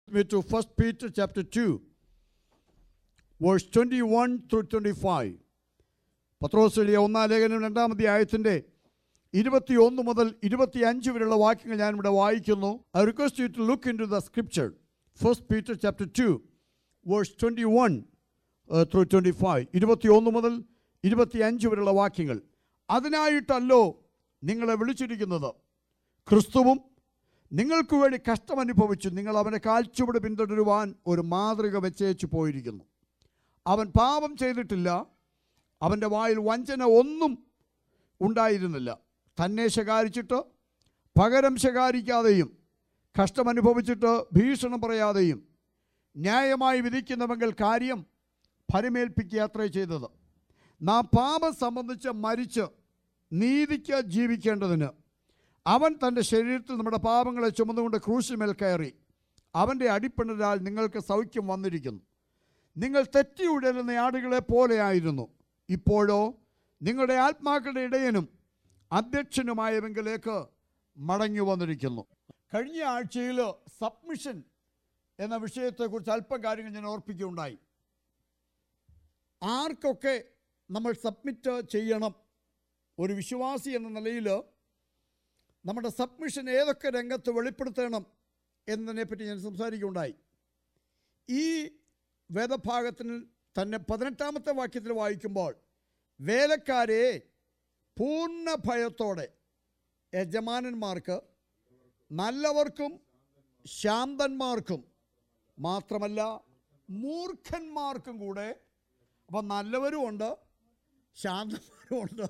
me to 1 Peter chapter 2, verse 21 through 25. പത്രോസിലെ ഒന്നാം ലേഖനം രണ്ടാം അധ്യായത്തിൻ്റെ ഇരുപത്തിയൊന്ന് മുതൽ ഇരുപത്തിയഞ്ച് വരെയുള്ള വാക്യങ്ങൾ ഞാൻ ഇവിടെ വായിക്കുന്നു I request you to look into the scripture first Peter chapter two verse twenty one through twenty five ഇരുപത്തിയൊന്ന് മുതൽ ഇരുപത്തിയഞ്ച് വരെയുള്ള വാക്യങ്ങൾ അതിനായിട്ടല്ലോ നിങ്ങളെ വിളിച്ചിരിക്കുന്നത് ക്രിസ്തുവും നിങ്ങൾക്ക് വേണ്ടി കഷ്ടമനുഭവിച്ചു നിങ്ങൾ അവൻ്റെ കാൽച്ചുവട് പിന്തുടരുവാൻ ഒരു മാതൃക വെച്ചേച്ചു പോയിരിക്കുന്നു അവൻ പാപം ചെയ്തിട്ടില്ല അവൻ്റെ വായിൽ വഞ്ചന ഒന്നും ഉണ്ടായിരുന്നില്ല തന്നെ ശകാരിച്ചിട്ട് പകരം ശകാരിക്കാതെയും കഷ്ടമനുഭവിച്ചിട്ട് ഭീഷണം പറയാതെയും ന്യായമായി വിധിക്കുന്നവെങ്കിൽ കാര്യം ഫലമേൽപ്പിക്കുക അത്രേ ചെയ്തത് നാം പാപം സംബന്ധിച്ച് മരിച്ച് നീതിക്ക് ജീവിക്കേണ്ടതിന് അവൻ തൻ്റെ ശരീരത്തിൽ നമ്മുടെ പാപങ്ങളെ ചുമന്നുകൊണ്ട് ക്രൂശിമേൽ കയറി അവൻ്റെ അടിപ്പിണരാൽ നിങ്ങൾക്ക് സൗഖ്യം വന്നിരിക്കുന്നു നിങ്ങൾ തെറ്റി ഉടലുന്ന ആടുകളെ പോലെയായിരുന്നു ഇപ്പോഴോ നിങ്ങളുടെ ആത്മാക്കളുടെ ഇടയനും അധ്യക്ഷനുമായവെങ്കിലേക്ക് മടങ്ങി വന്നിരിക്കുന്നു കഴിഞ്ഞ ആഴ്ചയിൽ സബ്മിഷൻ എന്ന വിഷയത്തെക്കുറിച്ച് അല്പം കാര്യങ്ങൾ ഞാൻ ഓർപ്പിക്കുകയുണ്ടായി ആർക്കൊക്കെ നമ്മൾ സബ്മിറ്റ് ചെയ്യണം ഒരു വിശ്വാസി എന്ന നിലയിൽ നമ്മുടെ സബ്മിഷൻ ഏതൊക്കെ രംഗത്ത് വെളിപ്പെടുത്തണം എന്നതിനെപ്പറ്റി ഞാൻ സംസാരിക്കുകയുണ്ടായി ഈ വേദഭാഗത്തിന് തന്നെ പതിനെട്ടാമത്തെ വാക്യത്തിൽ വായിക്കുമ്പോൾ വേലക്കാരെ പൂർണ്ണ ഭയത്തോടെ യജമാനന്മാർക്ക് നല്ലവർക്കും ശാന്തന്മാർക്കും മാത്രമല്ല മൂർഖന്മാർക്കും കൂടെ അപ്പം നല്ലവരും ഉണ്ട് ശാന്തന്മാരും ഉണ്ട്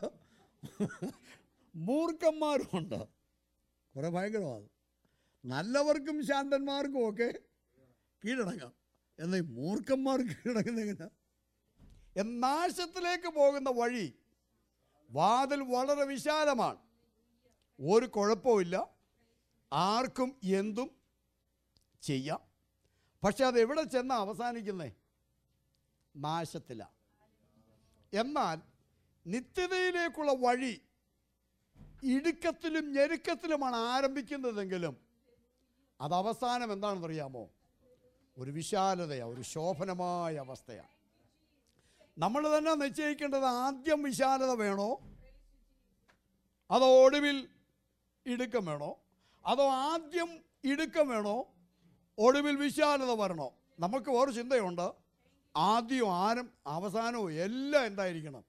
മൂർഖന്മാരും ഉണ്ട് കുറേ ഭയങ്കരമാണ് നല്ലവർക്കും ശാന്തന്മാർക്കും ഒക്കെ കീഴടങ്ങാം എന്നാൽ ഈ മൂർഖന്മാർക്ക് കീഴടങ്ങുന്ന എങ്ങനെ നാശത്തിലേക്ക് പോകുന്ന വഴി വാതിൽ വളരെ വിശാലമാണ് ഒരു കുഴപ്പമില്ല ആർക്കും എന്തും ചെയ്യാം പക്ഷെ അത് എവിടെ ചെന്ന് അവസാനിക്കുന്നേ നാശത്തിലാണ് എന്നാൽ നിത്യതയിലേക്കുള്ള വഴി ഇടുക്കത്തിലും ഞെരുക്കത്തിലുമാണ് ആരംഭിക്കുന്നതെങ്കിലും അത് അവസാനം എന്താണെന്ന് അറിയാമോ ഒരു വിശാലതയാണ് ഒരു ശോഭനമായ അവസ്ഥയാണ് നമ്മൾ തന്നെ നിശ്ചയിക്കേണ്ടത് ആദ്യം വിശാലത വേണോ അതോ ഒടുവിൽ ഇടുക്കം വേണോ അതോ ആദ്യം ഇടുക്കം വേണോ ഒടുവിൽ വിശാലത വരണോ നമുക്ക് ഒരു ചിന്തയുണ്ട് ആദ്യവും ആരും അവസാനവും എല്ലാം എന്തായിരിക്കണം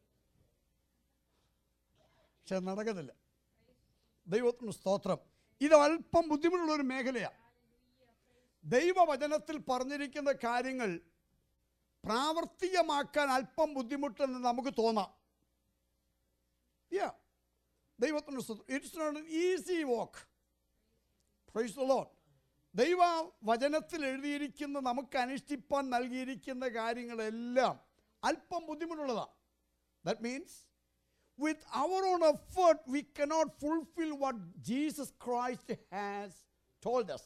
പക്ഷെ അത് നടക്കുന്നില്ല ദൈവത്തിന് സ്തോത്രം ഇത് അല്പം ബുദ്ധിമുട്ടുള്ള ഒരു മേഖലയാണ് ദൈവവചനത്തിൽ പറഞ്ഞിരിക്കുന്ന കാര്യങ്ങൾ പ്രാവർത്തികമാക്കാൻ അല്പം ബുദ്ധിമുട്ടെന്ന് നമുക്ക് തോന്നാം Yeah. ദൈവത്തിന് it's not an easy walk praise the Lord ദൈവ വചനത്തിൽ എഴുതിയിരിക്കുന്ന നമുക്ക് അനുഷ്ഠിപ്പാൻ നൽകിയിരിക്കുന്ന കാര്യങ്ങളെല്ലാം അല്പം ബുദ്ധിമുട്ടുള്ളതാണ് that means with our own effort, we cannot fulfill what Jesus Christ has told us.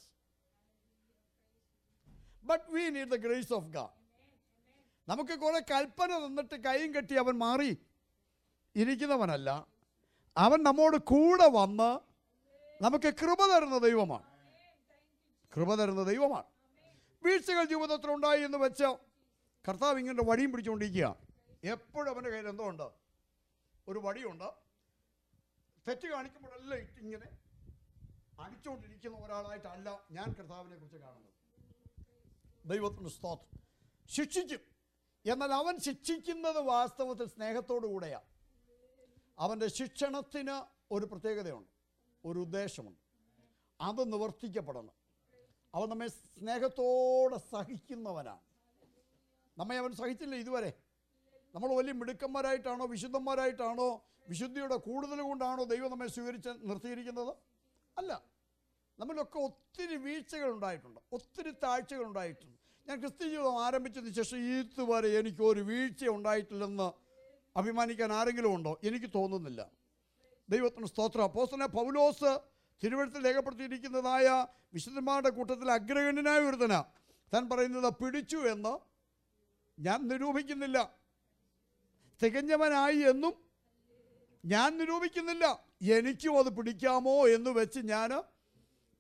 But we need the grace of God. നമുക്ക് കുറെ കൽപ്പന തന്നിട്ട് കൈയും കെട്ടി അവൻ മാറി ഇരിക്കുന്നവനല്ല അവൻ നമ്മോട് കൂടെ വന്ന് നമുക്ക് കൃപ തരുന്ന ദൈവമാണ് കൃപ തരുന്ന ദൈവമാണ് വീഴ്ചകൾ ജീവിതത്തിൽ ഉണ്ടായി എന്ന് വെച്ച് കർത്താവ് ഇങ്ങനെ വടിയും പിടിച്ചുകൊണ്ടിരിക്കുക എപ്പോഴും അവൻ്റെ കയ്യിൽ എന്തോ ഉണ്ട് ഒരു വടിയുണ്ട് തെറ്റ് കാണിക്കുമ്പോഴെല്ലാം ഇട്ട് ഇങ്ങനെ അടിച്ചുകൊണ്ടിരിക്കുന്ന ഒരാളായിട്ടല്ല ഞാൻ കർത്താവിനെ കുറിച്ച് കാണുന്നത് ദൈവത്തിന് സ്തോത്രം ശിക്ഷിക്കും എന്നാൽ അവൻ ശിക്ഷിക്കുന്നത് വാസ്തവത്തിൽ സ്നേഹത്തോടു കൂടെയാണ് അവൻ്റെ ശിക്ഷണത്തിന് ഒരു പ്രത്യേകതയുണ്ട് ഒരു ഉദ്ദേശമുണ്ട് അത് നിവർത്തിക്കപ്പെടണം അവൻ നമ്മെ സ്നേഹത്തോടെ സഹിക്കുന്നവനാണ് നമ്മെ അവൻ സഹിച്ചില്ല ഇതുവരെ നമ്മൾ വലിയ മിടുക്കന്മാരായിട്ടാണോ വിശുദ്ധന്മാരായിട്ടാണോ വിശുദ്ധിയുടെ കൂടുതൽ കൊണ്ടാണോ ദൈവം നമ്മെ സ്വീകരിച്ച് നിർത്തിയിരിക്കുന്നത് അല്ല നമ്മളിലൊക്കെ ഒത്തിരി വീഴ്ചകൾ ഉണ്ടായിട്ടുണ്ട് ഒത്തിരി താഴ്ചകൾ ഉണ്ടായിട്ടുണ്ട് ഞാൻ ക്രിസ്ത്യ ജീവിതം ആരംഭിച്ചതിന് ശേഷം ഇതുവരെ എനിക്ക് ഒരു വീഴ്ച ഉണ്ടായിട്ടില്ലെന്ന് അഭിമാനിക്കാൻ ആരെങ്കിലും ഉണ്ടോ എനിക്ക് തോന്നുന്നില്ല ദൈവത്തിന് സ്തോത്രം അപ്പോസ്തലനായ പൗലോസ് തിരുവഴുത്തിൽ രേഖപ്പെടുത്തിയിരിക്കുന്നതായ വിശുദ്ധന്മാരുടെ കൂട്ടത്തിൽ അഗ്രഗണ്യനായ ഒരുത്തന താൻ പറയുന്നത് പിടിച്ചു എന്ന് ഞാൻ നിരൂപിക്കുന്നില്ല തികഞ്ഞവനായി എന്നും ഞാൻ നിരൂപിക്കുന്നില്ല എനിക്കും അത് പിടിക്കാമോ എന്ന് വെച്ച് ഞാൻ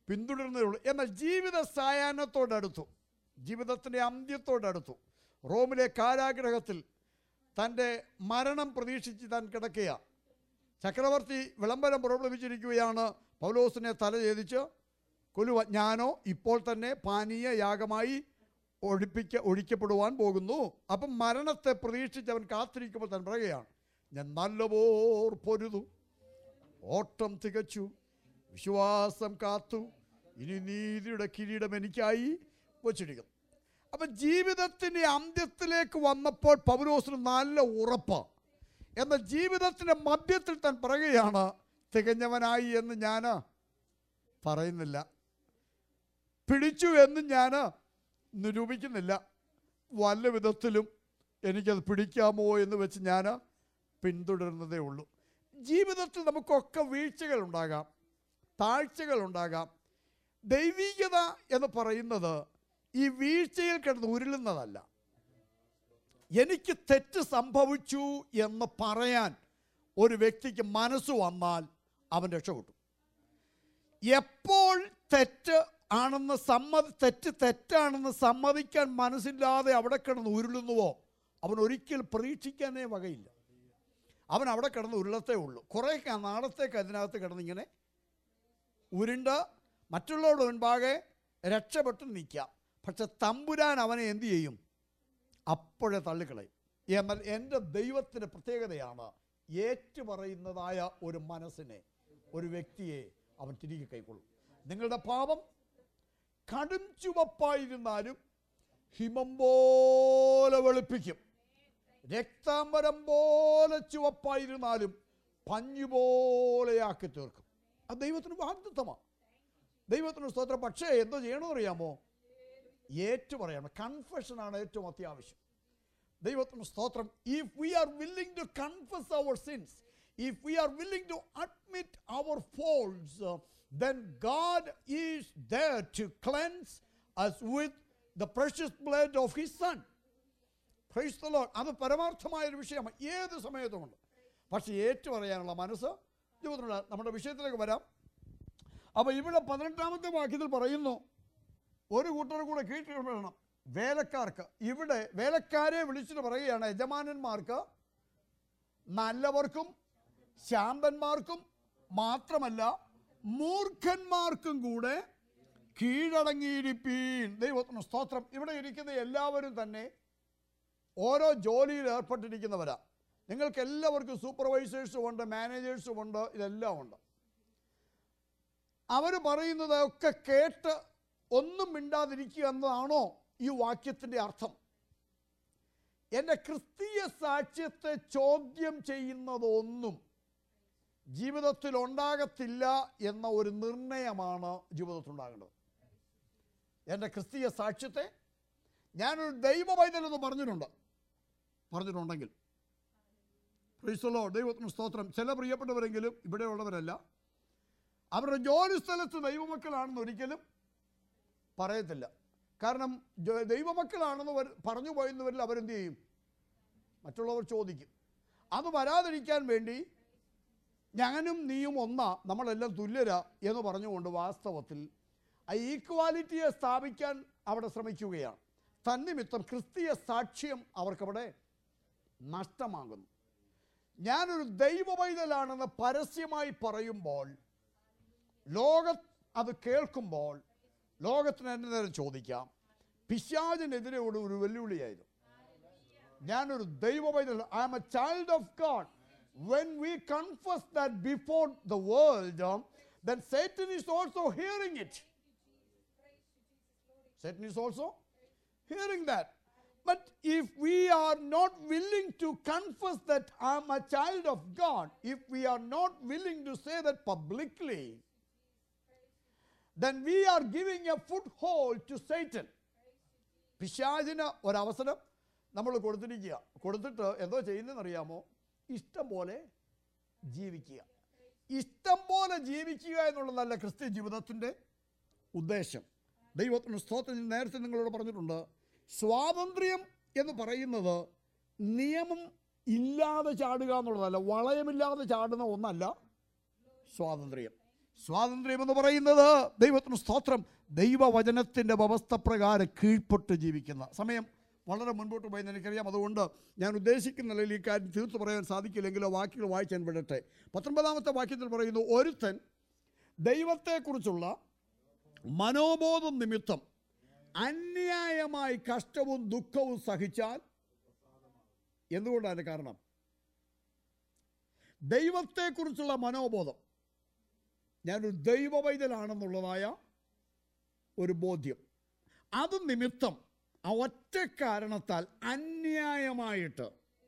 പിന്തുടരുന്നതേ ഉള്ളൂ എന്നാൽ ജീവിത സായാഹ്നത്തോടടുത്തു ജീവിതത്തിൻ്റെ അന്ത്യത്തോടടുത്തു റോമിലെ കാരാഗ്രഹത്തിൽ തൻ്റെ മരണം പ്രതീക്ഷിച്ച് താൻ കിടക്കുക ചക്രവർത്തി വിളംബരം പുറപ്പെടുവിച്ചിരിക്കുകയാണ് പൗലോസിനെ തലചേദിച്ച് കൊല്ലുവ ഞാനോ ഇപ്പോൾ തന്നെ പാനീയ യാഗമായി ഒഴിപ്പിക്ക ഒഴിക്കപ്പെടുവാൻ പോകുന്നു അപ്പം മരണത്തെ പ്രതീക്ഷിച്ച് അവൻ കാത്തിരിക്കുമ്പോൾ താൻ പറയുകയാണ് ഞാൻ നല്ലപോർ പൊരുതു ഓട്ടം തികച്ചു വിശ്വാസം കാത്തു ഇനി നീതിയുടെ കിരീടം എനിക്കായി വച്ചിരിക്കുന്നു അപ്പം ജീവിതത്തിൻ്റെ അന്ത്യത്തിലേക്ക് വന്നപ്പോൾ പൗലോസിന് നല്ല ഉറപ്പാണ് എന്നാൽ ജീവിതത്തിൻ്റെ മധ്യത്തിൽ താൻ പറയുകയാണ് തികഞ്ഞവനായി എന്ന് ഞാൻ പറയുന്നില്ല പിടിച്ചു എന്ന് ഞാൻ നിരൂപിക്കുന്നില്ല വല്ല വിധത്തിലും എനിക്കത് പിടിക്കാമോ എന്ന് വെച്ച് ഞാൻ പിന്തുടരുന്നതേ ഉള്ളൂ ജീവിതത്തിൽ നമുക്കൊക്കെ വീഴ്ചകൾ ഉണ്ടാകാം താഴ്ചകൾ ഉണ്ടാകാം ദൈവീകത എന്ന് പറയുന്നത് ഈ വീഴ്ചയിൽ കിടന്ന് ഉരുളുന്നതല്ല എനിക്ക് തെറ്റ് സംഭവിച്ചു എന്ന് പറയാൻ ഒരു വ്യക്തിക്ക് മനസ്സ് വന്നാൽ അവൻ രക്ഷപ്പെട്ടു എപ്പോൾ തെറ്റ് ആണെന്ന് സമ്മതി തെറ്റ് തെറ്റാണെന്ന് സമ്മതിക്കാൻ മനസ്സില്ലാതെ അവിടെ കിടന്ന് ഉരുളുന്നുവോ അവൻ ഒരിക്കലും പ്രതീക്ഷിക്കാനേ വകയില്ല അവൻ അവിടെ കിടന്ന് ഉരുളത്തേ ഉള്ളൂ കുറേ ക- നാളത്തേക്ക് അതിനകത്ത് കിടന്നിങ്ങനെ ഉരുണ്ട് മറ്റുള്ളവരുടെ മുൻപാകെ രക്ഷപ്പെട്ട് നിൽക്കാം പക്ഷെ തമ്പുരാൻ അവനെ എന്തു ചെയ്യും അപ്പോഴേ തള്ളിക്കളയും എന്നാൽ എൻ്റെ ദൈവത്തിൻ്റെ പ്രത്യേകതയാണ് ഏറ്റുപറയുന്നതായ ഒരു മനസ്സിനെ ഒരു വ്യക്തിയെ അവൻ തിരികെ കൈക്കൊള്ളും നിങ്ങളുടെ പാപം കടും ചുവപ്പായിരുന്നാലും ഹിമം പോലെ വെളുപ്പിക്കും രക്താംബരം പോലെ ചുവപ്പായിരുന്നാലും പഞ്ഞു പോലെയാക്കി തീർക്കും അത് ദൈവത്തിന് വാഗ്ദത്തമാണ് ദൈവത്തിന് സ്തോത്രം പക്ഷേ എന്തോ ചെയ്യണമെന്ന് അറിയാമോ ഏറ്റു പറയണം കൺഫെഷനാണ് ഏറ്റവും അത്യാവശ്യം ദൈവത്തിന് സ്തോത്രം if we are willing to confess our sins if we are willing to admit our faults then God is there to cleanse us with the precious blood of his son praise the Lord അത് പരമാർത്ഥമായ ഒരു വിഷയമാണ് ഏത് സമയത്തുമുണ്ട് പക്ഷേ ഏറ്റു പറയാനുള്ള മനസ്സ് ദൈവത്തിനുള്ള നമ്മുടെ വിഷയത്തിലേക്ക് വരാം അപ്പോൾ ഇവിടെ പതിനെട്ടാമത്തെ വാക്യത്തിൽ പറയുന്നു ഒരു കൂട്ടർ കൂടെ കീഴ്പ്പെടണം വേലക്കാർക്ക് ഇവിടെ വേലക്കാരെ വിളിച്ചിട്ട് പറയുകയാണ് യജമാനന്മാർക്ക് നല്ലവർക്കും ശാന്തന്മാർക്കും മാത്രമല്ല മൂർഖന്മാർക്കും കൂടെ കീഴടങ്ങിയിരിപ്പീൻ ദൈവത്തിന് സ്തോത്രം ഇവിടെ ഇരിക്കുന്ന എല്ലാവരും തന്നെ ഓരോ ജോലിയിൽ ഏർപ്പെട്ടിരിക്കുന്നവരാ നിങ്ങൾക്ക് എല്ലാവർക്കും സൂപ്പർവൈസേഴ്സും ഉണ്ട് മാനേജേഴ്സും ഉണ്ട് ഇതെല്ലാം ഉണ്ട് അവർ പറയുന്നത് ഒക്കെ കേട്ട് ഒന്നും മിണ്ടാതിരിക്കുക എന്നതാണോ ഈ വാക്യത്തിൻ്റെ അർത്ഥം എൻ്റെ ക്രിസ്തീയ സാക്ഷ്യത്തെ ചോദ്യം ചെയ്യുന്നതൊന്നും ജീവിതത്തിൽ ഉണ്ടാകത്തില്ല എന്ന ഒരു നിർണയമാണ് ജീവിതത്തിൽ ഉണ്ടാകേണ്ടത് എൻ്റെ ക്രിസ്തീയ സാക്ഷ്യത്തെ ഞാനൊരു ദൈവ പൈതലെന്ന് പറഞ്ഞിട്ടുണ്ട് പറഞ്ഞിട്ടുണ്ടെങ്കിൽ പ്രീസ്തലോ ദൈവത്തിന് സ്തോത്രം ചില പ്രിയപ്പെട്ടവരെങ്കിലും ഇവിടെയുള്ളവരല്ല അവരുടെ ജോലി സ്ഥലത്ത് ദൈവമക്കളാണെന്ന് ഒരിക്കലും പറയത്തില്ല കാരണം ജ- ദൈവമക്കളാണെന്ന് വര- പറഞ്ഞു പോയെന്നവരിൽ അവരെന്ത് ചെയ്യും മറ്റുള്ളവർ ചോദിക്കും അത് വരാതിരിക്കാൻ വേണ്ടി ഞാനും നീയും ഒന്നാ നമ്മളെല്ലാം തുല്യരാ എന്ന് പറഞ്ഞുകൊണ്ട് വാസ്തവത്തിൽ ആ ഈക്വാലിറ്റിയെ സ്ഥാപിക്കാൻ അവിടെ ശ്രമിക്കുകയാണ് തന്നിമിത്തം ക്രിസ്തീയ സാക്ഷ്യം അവർക്കവിടെ നഷ്ടമാകുന്നു ഞാനൊരു ദൈവ പൈതലാണെന്ന് പരസ്യമായി പറയുമ്പോൾ ലോക അത് കേൾക്കുമ്പോൾ ലോകത്തിന് എൻ്റെ നേരം ചോദിക്കാം പിശാചിനെതിരെ ഒരു ഒരു വെല്ലുവിളിയായിരുന്നു ഞാനൊരു ദൈവ പൈതൽ I am a child of God when we confess that before the world then Satan is also hearing it Satan is also hearing that. But if we are not willing to confess that I'm a child of God, if we are not willing to say that publicly, then we are giving a foothold to Satan. പിശാചിന് ഒരവസരം നമ്മൾ കൊടുത്തിരിക്കുക കൊടുത്തിട്ട് എന്തോ ചെയ്യുന്നതെന്ന് അറിയാമോ ഇഷ്ടം പോലെ ജീവിക്കുക ഇഷ്ടം പോലെ ജീവിക്കുക എന്നുള്ളതല്ല ക്രിസ്ത്യ ജീവിതത്തിൻ്റെ ഉദ്ദേശം ദൈവത്തിന് സ്തോത്രം ഞാൻ നേരത്തെ നിങ്ങളോട് പറഞ്ഞിട്ടുണ്ട് സ്വാതന്ത്ര്യം എന്ന് പറയുന്നത് നിയമം ഇല്ലാതെ ചാടുക എന്നുള്ളതല്ല വളയമില്ലാതെ ചാടുന്ന ഒന്നല്ല സ്വാതന്ത്ര്യം സ്വാതന്ത്ര്യം എന്ന് പറയുന്നത് ദൈവത്തിന് സ്തോത്രം ദൈവവചനത്തിൻ്റെ വ്യവസ്ഥ പ്രകാരം കീഴ്പ്പെട്ട് ജീവിക്കുന്ന സമയം വളരെ മുൻപോട്ട് പോയെന്ന് എനിക്കറിയാം അതുകൊണ്ട് ഞാൻ ഉദ്ദേശിക്കുന്ന നിലയിൽ ഈ കാര്യം തീർത്ത് പറയാൻ സാധിക്കില്ലെങ്കിലോ വാക്യങ്ങൾ വായിച്ചാൻ വിടട്ടെ പത്തൊൻപതാമത്തെ വാക്യത്തിൽ പറയുന്നു ഒരുത്തൻ ദൈവത്തെക്കുറിച്ചുള്ള മനോബോധം നിമിത്തം അന്യായമായി കഷ്ടവും ദുഃഖവും സഹിച്ചാൽ എന്തുകൊണ്ടാണ് കാരണം ദൈവത്തെക്കുറിച്ചുള്ള മനോബോധം ഞാനൊരു ദൈവവൈതലാണെന്നുള്ളതായ ഒരു ബോധ്യം അത് നിമിത്തം ആ ഒറ്റ കാരണത്താൽ അന്യായമായിട്ട്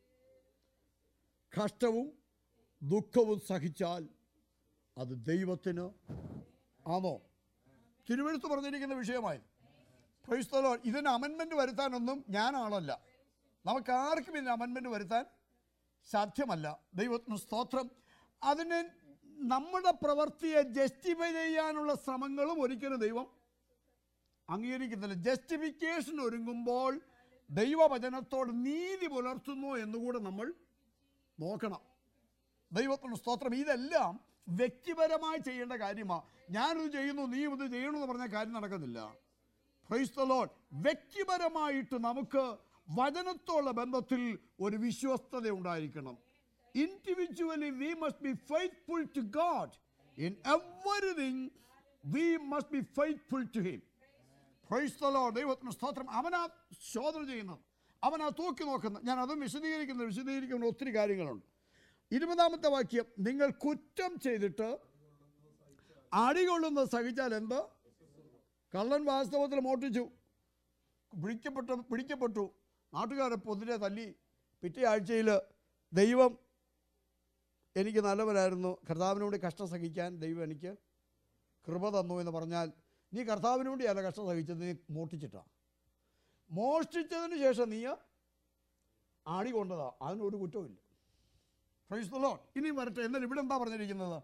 കഷ്ടവും ദുഃഖവും സഹിച്ചാൽ അത് ദൈവത്തിന് ആണോ തിരുവഴുത്ത് പറഞ്ഞിരിക്കുന്ന വിഷയമായി ക്രൈസ്തലോ ഇതിന് അമെൻമെൻറ്റ് വരുത്താനൊന്നും ഞാനാളല്ല നമുക്ക് ആർക്കും ഇതിന് അമെൻമെൻറ്റ് വരുത്താൻ സാധ്യമല്ല ദൈവത്തിന് സ്തോത്രം അതിന് നമ്മുടെ പ്രവൃത്തിയെ ജസ്റ്റിഫൈ ചെയ്യാനുള്ള ശ്രമങ്ങളും ഒരിക്കലും ദൈവം അംഗീകരിക്കുന്നില്ല ജസ്റ്റിഫിക്കേഷൻ ഒരുങ്ങുമ്പോൾ ദൈവവചനത്തോട് നീതി പുലർത്തുന്നു എന്നുകൂടെ നമ്മൾ നോക്കണം ദൈവത്തിന് സ്തോത്രം ഇതെല്ലാം വ്യക്തിപരമായി ചെയ്യേണ്ട കാര്യമാണ് ഞാനിത് ചെയ്യുന്നു നീ ഇത് ചെയ്യണമെന്ന് പറഞ്ഞ കാര്യം നടക്കുന്നില്ല പ്രൈസ് ദ ലോഡ് വ്യക്തിപരമായിട്ട് നമുക്ക് വചനത്തോടുള്ള ബന്ധത്തിൽ ഒരു വിശ്വസ്തത ഉണ്ടായിരിക്കണം individually we must be faithful to God in everything we must be faithful to him praise the Lord ദൈവത്തിന് സ്തോത്രം അവനാ ശോധന ചെയ്യുന്നത് അവനാ തൂക്കി നോക്കുന്നത് ഞാൻ അതും വിശദീകരിക്കുന്നത് വിശദീകരിക്കുന്ന ഒത്തിരി കാര്യങ്ങളുണ്ട് ഇരുപതാമത്തെ വാക്യം നിങ്ങൾ കുറ്റം ചെയ്തിട്ട് അടികൊള്ളുന്നത് സഹിച്ചാൽ എന്ത് കള്ളൻ വാസ്തവത്തിൽ മോട്ടിച്ചു പിടിക്കപ്പെട്ടു പിടിക്കപ്പെട്ടു നാട്ടുകാരെ പൊതിരെ തല്ലി പിറ്റേ ആഴ്ചയിൽ ദൈവം എനിക്ക് നല്ലവനായിരുന്നു കർത്താവിന് വേണ്ടി കഷ്ടം സഹിക്കാൻ ദൈവം എനിക്ക് കൃപ തന്നു എന്ന് പറഞ്ഞാൽ നീ കർത്താവിന് വേണ്ടിയല്ല കഷ്ടം സഹിച്ചത് നീ മോഷ്ടിച്ചിട്ടാണ് മോഷ്ടിച്ചതിന് ശേഷം നീ ആടി കൊണ്ടതാ അതിനൊരു കുറ്റവുമില്ല പ്രൈസ് ദ ലോർഡ് ഇനി വരട്ടെ എന്നാൽ ഇവിടെ എന്താ പറഞ്ഞിരിക്കുന്നത്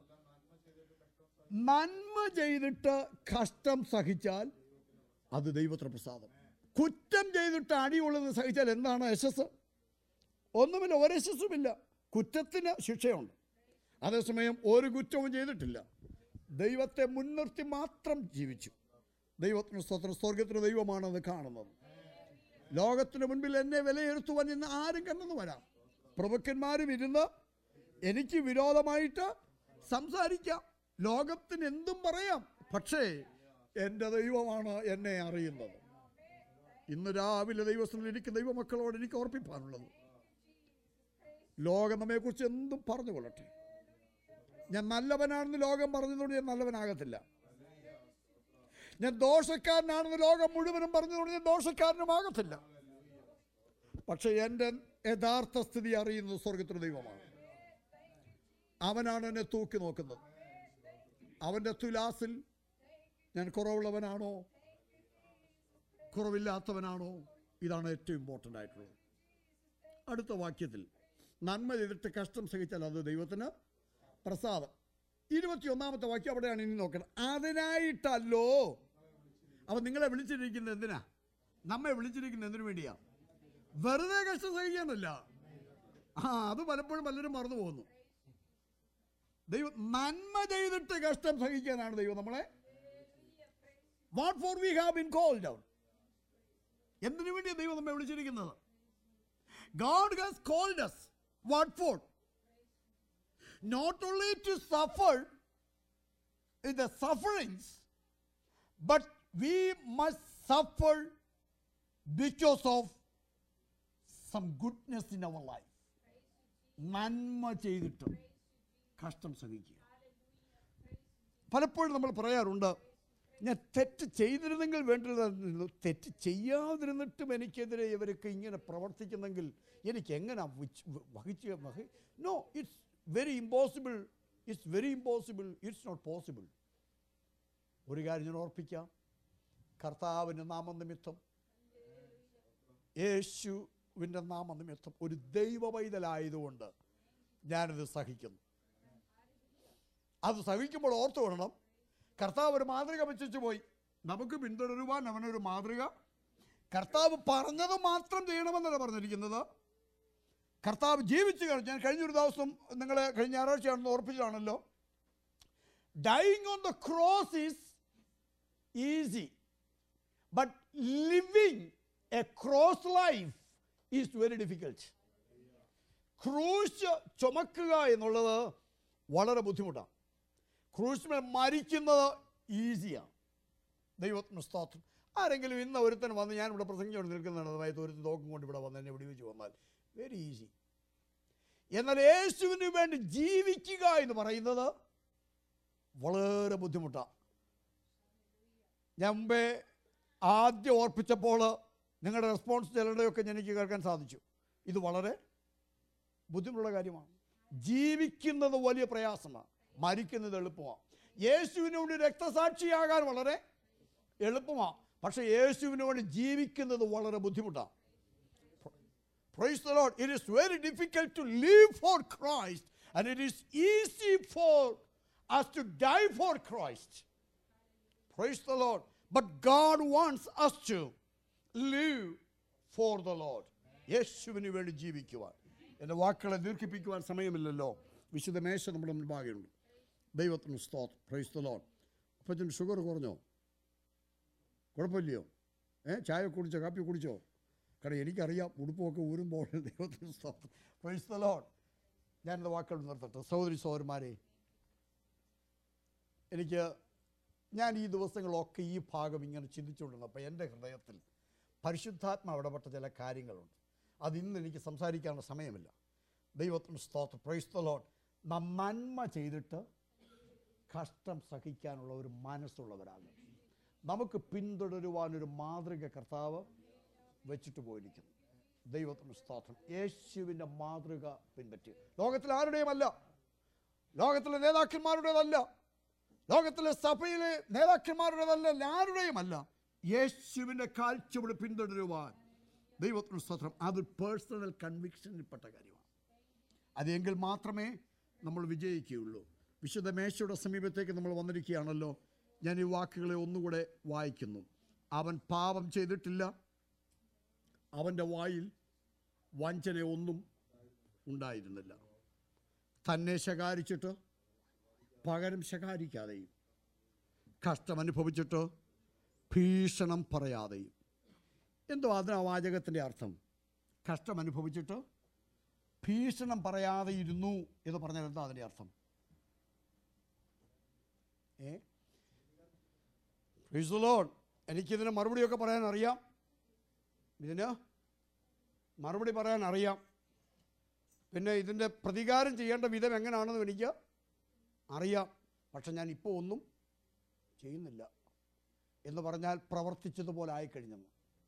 നന്മ ചെയ്തിട്ട് കഷ്ടം സഹിച്ചാൽ അത് ദൈവത്തിന് പ്രസാദം കുറ്റം ചെയ്തിട്ട് അടിയുള്ളത് സഹിച്ചാൽ എന്താണ് യശസ് ഒന്നുമില്ല ഒരു യശസ്സുമില്ല കുറ്റത്തിന് ശിക്ഷയുണ്ട് അതേസമയം ഒരു കുറ്റവും ചെയ്തിട്ടില്ല ദൈവത്തെ മുൻനിർത്തി മാത്രം ജീവിച്ചു ദൈവത്തിന് സ്വതന്ത്ര സ്വർഗത്തിന് ദൈവമാണെന്ന് കാണുന്നത് ലോകത്തിന് മുൻപിൽ എന്നെ വിലയിരുത്തുവാൻ ഇന്ന് ആരും കണ്ടെന്ന് വരാം പ്രഭുക്കന്മാരും ഇരുന്ന് എനിക്ക് വിരോധമായിട്ട് സംസാരിക്കാം ലോകത്തിന് എന്തും പറയാം പക്ഷേ എൻ്റെ ദൈവമാണ് എന്നെ അറിയുന്നത് ഇന്ന് രാവിലെ ദൈവസ്ഥനിൽ എനിക്ക് ദൈവമക്കളോട് എനിക്ക് ഓർപ്പിപ്പാനുള്ളത് ലോകം നമ്മെക്കുറിച്ച് എന്തും പറഞ്ഞു കൊള്ളട്ടെ ഞാൻ നല്ലവനാണെന്ന് ലോകം പറഞ്ഞതുകൊണ്ട് ഞാൻ നല്ലവനാകത്തില്ല ഞാൻ ദോഷക്കാരനാണെന്ന് ലോകം മുഴുവനും പറഞ്ഞതുകൊണ്ട് ഞാൻ ദോഷക്കാരനുമാകത്തില്ല പക്ഷെ എൻ്റെ യഥാർത്ഥ സ്ഥിതി അറിയുന്നത് സ്വർഗത്തിന് ദൈവമാണ് അവനാണ് എന്നെ തൂക്കി നോക്കുന്നത് അവൻ്റെ തുലാസിൽ ഞാൻ കുറവുള്ളവനാണോ കുറവില്ലാത്തവനാണോ ഇതാണ് ഏറ്റവും ഇമ്പോർട്ടൻ്റ് ആയിട്ടുള്ളത് അടുത്ത വാക്യത്തിൽ നന്മ ചെയ്തിട്ട് കഷ്ടം സഹിച്ചാൽ അത് ദൈവത്തിന് പ്രസാദം ഇരുപത്തിയൊന്നാമത്തെ വാക്യം അവിടെയാണ് ഇനി നോക്കണം അതിനായിട്ടല്ലോ അവൻ നിങ്ങളെ വിളിച്ചിരിക്കുന്നത് എന്തിനാ നമ്മെ വിളിച്ചിരിക്കുന്നത് എന്തിനു വേണ്ടിയാ വെറുതെ കഷ്ടം സഹിക്കാനല്ല ആ അത് പലപ്പോഴും പലരും മറന്നു പോകുന്നു ദൈവം നന്മ ചെയ്തിട്ട് കഷ്ടം സഹിക്കാനാണ് ദൈവം നമ്മളെ what for we have been called out എന്തിനു വേണ്ടിയാണ് ദൈവം നമ്മെ വിളിച്ചിരിക്കുന്നത് God has called us what for not only to suffer in the sufferings but we must suffer because of some goodness in our life നന്മ ചെയ്തിട്ടും കഷ്ടം സഹിക്കുക പലപ്പോഴും നമ്മൾ പറയാറുണ്ട് ഞാൻ തെറ്റ് ചെയ്തിരുന്നെങ്കിൽ വേണ്ടിയിരുന്നു തെറ്റ് ചെയ്യാതിരുന്നിട്ടും എനിക്കെതിരെ ഇവരൊക്കെ ഇങ്ങനെ പ്രവർത്തിക്കുന്നെങ്കിൽ എനിക്ക് എങ്ങനെ വഹിച്ച് വഹി no it's very impossible it's very impossible it's not possible ഒരു കാര്യം ഞാൻ ഓർപ്പിക്കാം കർത്താവിൻ്റെ നാമനിമിത്തം യേശുവിൻ്റെ നാമനിമിത്തം ഒരു ദൈവ പൈതലായതുകൊണ്ട് ഞാനിത് സഹിക്കുന്നു അത് സഹിക്കുമ്പോൾ ഓർത്തു കൊള്ളണം കർത്താവ് ഒരു മാതൃക വെച്ചു പോയി നമുക്ക് പിന്തുടരുവാൻ അവനൊരു മാതൃക കർത്താവ് പറഞ്ഞത് മാത്രം ചെയ്യണമെന്നല്ല പറഞ്ഞിരിക്കുന്നത് കർത്താവ് ജീവിച്ചു കഴിഞ്ഞു ഞാൻ കഴിഞ്ഞൊരു ദിവസം നിങ്ങളെ കഴിഞ്ഞ ഞായറാഴ്ചയാണെന്ന് ഓർപ്പിച്ചതാണല്ലോ dying on the cross is easy. But living a cross life is very difficult. ക്രൂശ് ചുമക്കുക എന്നുള്ളത് വളരെ ബുദ്ധിമുട്ടാണ് ക്രൂശിൽ മരിക്കുന്നത് ഈസിയാണ് ദൈവത്തിന് സ്തോത്രം ആരെങ്കിലും ഇന്ന് ഒരുത്തൻ വന്ന് ഞാൻ ഇവിടെ പ്രസംഗിച്ചുകൊണ്ട് നിൽക്കുന്നതാണ് അതായത് ഒരുത്തൻ തോക്കും കൊണ്ട് ഇവിടെ വന്ന് എന്നെ വെടിവെച്ച് വന്നാൽ വെരി ഈസി എന്നാൽ യേശുവിന് വേണ്ടി ജീവിക്കുക എന്ന് പറയുന്നത് വളരെ ബുദ്ധിമുട്ടാണ് ഞാൻ മുമ്പേ ആദ്യം ഓർപ്പിച്ചപ്പോൾ നിങ്ങളുടെ റെസ്പോൺസ് ചിലരുടെയൊക്കെ എനിക്ക് കേൾക്കാൻ സാധിച്ചു ഇത് വളരെ ബുദ്ധിമുട്ടുള്ള കാര്യമാണ് ജീവിക്കുന്നത് വലിയ പ്രയാസമാണ് മരിക്കുന്നത് എളുപ്പമാണ് യേശുവിന് വേണ്ടി രക്തസാക്ഷിയാകാൻ വളരെ എളുപ്പമാണ് പക്ഷേ യേശുവിന് വേണ്ടി ജീവിക്കുന്നത് വളരെ ബുദ്ധിമുട്ടാണ് Praise the Lord. It is very difficult to live for Christ, and it is easy for us to die for Christ. Praise the Lord. But God wants us to live for the Lord. യേശുവിന് വേണ്ടി ജീവിക്കുവാൻ എൻ്റെ വാക്കുകളെ ദീർഘിപ്പിക്കുവാൻ സമയമില്ലല്ലോ വിശുദ്ധ മേശ നമ്മുടെ മുൻപാകെയുണ്ട് ദൈവത്തിന് സ്തോത്രം പ്രൈസ് ദ ലോഡ് അപ്പച്ചൻ ഷുഗർ കുറഞ്ഞോ കുഴപ്പമില്ലയോ ഏ ചായ കുടിച്ചോ കാപ്പി കുടിച്ചോ കാരണം എനിക്കറിയാം ഉടുപ്പൊക്കെ ഊരുമ്പോൾ ദൈവത്തിന് സ്തോത്രം പ്രൈസ് ദ ലോഡ് ഞാനെൻ്റെ വാക്കുകൾ നിർത്തട്ടെ സഹോദരി സഹോദരന്മാരെ എനിക്ക് ഞാൻ ഈ ദിവസങ്ങളൊക്കെ ഈ ഭാഗം ഇങ്ങനെ ചിന്തിച്ചുകൊണ്ടിരുന്നപ്പോൾ എൻ്റെ ഹൃദയത്തിൽ പരിശുദ്ധാത്മ ഇടപെട്ട ചില കാര്യങ്ങളുണ്ട് അത് ഇന്ന് എനിക്ക് സംസാരിക്കാനുള്ള സമയമില്ല ദൈവത്തിന് സ്തോത്രം പ്രൈസ് ദ ലോഡ് നാം നന്മ ചെയ്തിട്ട് കഷ്ടം സഹിക്കാനുള്ള ഒരു മനസ്സുള്ളവരാണ് നമുക്ക് പിന്തുടരുവാനൊരു മാതൃക കർത്താവ് വെച്ചിട്ട് പോയിരിക്കുന്നു ദൈവത്തിന് സ്തോത്രം യേശുവിൻ്റെ മാതൃക പിൻപറ്റി ലോകത്തിൽ ആരുടെയുമല്ല ലോകത്തിലെ നേതാക്കന്മാരുടേതല്ല ലോകത്തിലെ സഭയിലെ നേതാക്കന്മാരുടേതല്ല ആരുടെയുമല്ല യേശുവിൻ്റെ കാഴ്ചവിടെ പിന്തുടരുവാൻ ദൈവത്തിന് സ്തോത്രം അത് പേഴ്സണൽ കൺവിക്ഷനിൽപ്പെട്ട കാര്യമാണ് അതെങ്കിൽ മാത്രമേ നമ്മൾ വിജയിക്കുകയുള്ളൂ വിശുദ്ധ മേശയുടെ സമീപത്തേക്ക് നമ്മൾ വന്നിരിക്കുകയാണല്ലോ ഞാൻ ഈ വാക്കുകളെ ഒന്നുകൂടെ വായിക്കുന്നു അവൻ പാപം ചെയ്തിട്ടില്ല അവൻ്റെ വായിൽ വഞ്ചന ഒന്നും ഉണ്ടായിരുന്നില്ല തന്നെ ശകാരിച്ചിട്ട് പകരം ശകാരിക്കാതെയും കഷ്ടം അനുഭവിച്ചിട്ട് ഭീഷണം പറയാതെയും എന്തോ അതിന് ആ വാചകത്തിൻ്റെ അർത്ഥം കഷ്ടം അനുഭവിച്ചിട്ട് ഭീഷണം പറയാതെ ഇരുന്നു എന്ന് പറഞ്ഞാൽ എന്താ അതിൻ്റെ അർത്ഥം ഏ Praise the Lord. എനിക്കിതിന് മറുപടിയൊക്കെ പറയാൻ അറിയാം ഇതിന് മറുപടി പറയാൻ അറിയാം പിന്നെ ഇതിൻ്റെ പ്രതികാരം ചെയ്യേണ്ട വിധം എങ്ങനെയാണെന്ന് എനിക്ക് അറിയാം പക്ഷെ ഞാൻ ഇപ്പോൾ ഒന്നും ചെയ്യുന്നില്ല എന്ന് പറഞ്ഞാൽ പ്രവർത്തിച്ചതുപോലെ ആയിക്കഴിഞ്ഞെന്ന്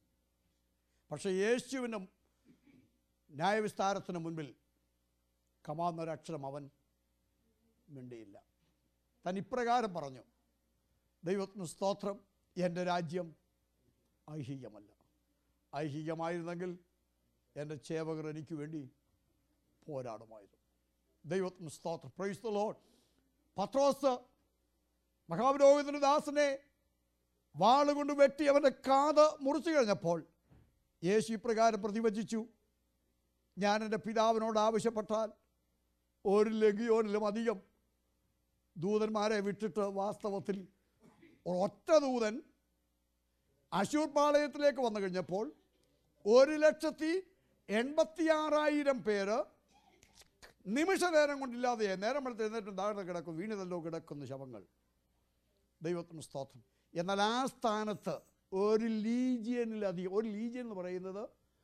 പക്ഷേ യേശുവിൻ്റെ ന്യായവിസ്താരത്തിന് മുൻപിൽ കമാന്നൊരക്ഷരം അവൻ മിണ്ടിയില്ല താൻ ഇപ്രകാരം പറഞ്ഞു ദൈവത്തിന് സ്തോത്രം എൻ്റെ രാജ്യം ഐഹികമല്ല ഐഹികമായിരുന്നെങ്കിൽ എൻ്റെ ചേവകർ എനിക്ക് വേണ്ടി പോരാടുമായിരുന്നു ദൈവത്തിന് സ്തോത്രം പ്രൈസ് ദ ലോഡ് പത്രോസ് മഹാപുരോഹിതന് ദാസനെ വാളുകൊണ്ട് വെട്ടി അവൻ്റെ കാത് മുറിച്ചു കഴിഞ്ഞപ്പോൾ യേശു ഇപ്രകാരം പ്രതിവചിച്ചു ഞാൻ എൻ്റെ പിതാവിനോട് ആവശ്യപ്പെട്ടാൽ ഒരു ലഗിയോനിലും അധികം ദൂതന്മാരെ വിട്ടിട്ട് വാസ്തവത്തിൽ ഒറ്റ ദൂതൻ അശൂർ പാളയത്തിലേക്ക് വന്നു കഴിഞ്ഞപ്പോൾ ഒരു ലക്ഷത്തി എൺപത്തിയാറായിരം പേര് നിമിഷ നേരം കൊണ്ടില്ലാതെ നേരം വെളുത്ത് എഴുന്നേറ്റും താഴെ കിടക്കും വീണിതല്ലോ കിടക്കുന്ന ശവങ്ങൾ ദൈവത്തിന് സ്തോത്രം എന്നാൽ ആ സ്ഥാനത്ത് ഒരു ലീജിയനിലധികം ഒരു ലീജിയൻ എന്ന് പറയുന്നത്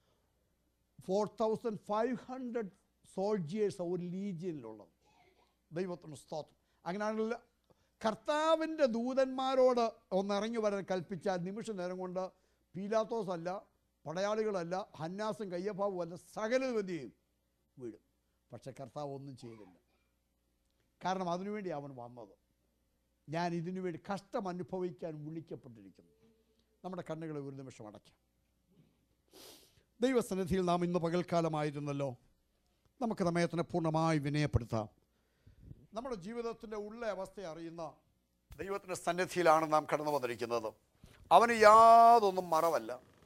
four thousand five hundred soldiers ഒരു ലീജിയനിലുള്ളത് ദൈവത്തിന് സ്തോത്രം അങ്ങനെയാണെങ്കിൽ കർത്താവിൻ്റെ ദൂതന്മാരോട് ഒന്ന് ഇറങ്ങി വരാൻ കൽപ്പിച്ച നിമിഷ നേരം കൊണ്ട് പീലാത്തോസ് അല്ല പടയാളികളല്ല ഹന്നാസും കയ്യഭാവും അല്ല സകലതും എന്ത് ചെയ്യും വീഴും പക്ഷെ കർത്താവ് ഒന്നും ചെയ്തില്ല കാരണം അതിനുവേണ്ടി അവൻ വന്നത് ഞാൻ ഇതിനു വേണ്ടി കഷ്ടം അനുഭവിക്കാൻ വിളിക്കപ്പെട്ടിരിക്കുന്നു നമ്മുടെ കണ്ണുകളെ ഒരു നിമിഷം അടയ്ക്കാം ദൈവസന്നിധിയിൽ നാം ഇന്ന് പകൽക്കാലമായിരുന്നല്ലോ നമുക്ക് സമയത്തിനെ പൂർണ്ണമായി വിനയപ്പെടുത്താം നമ്മുടെ ജീവിതത്തിൻ്റെ ഉള്ള അവസ്ഥ അറിയുന്ന ദൈവത്തിൻ്റെ സന്നിധിയിലാണ് നാം കടന്നു വന്നിരിക്കുന്നത് അവന് യാതൊന്നും മറവല്ല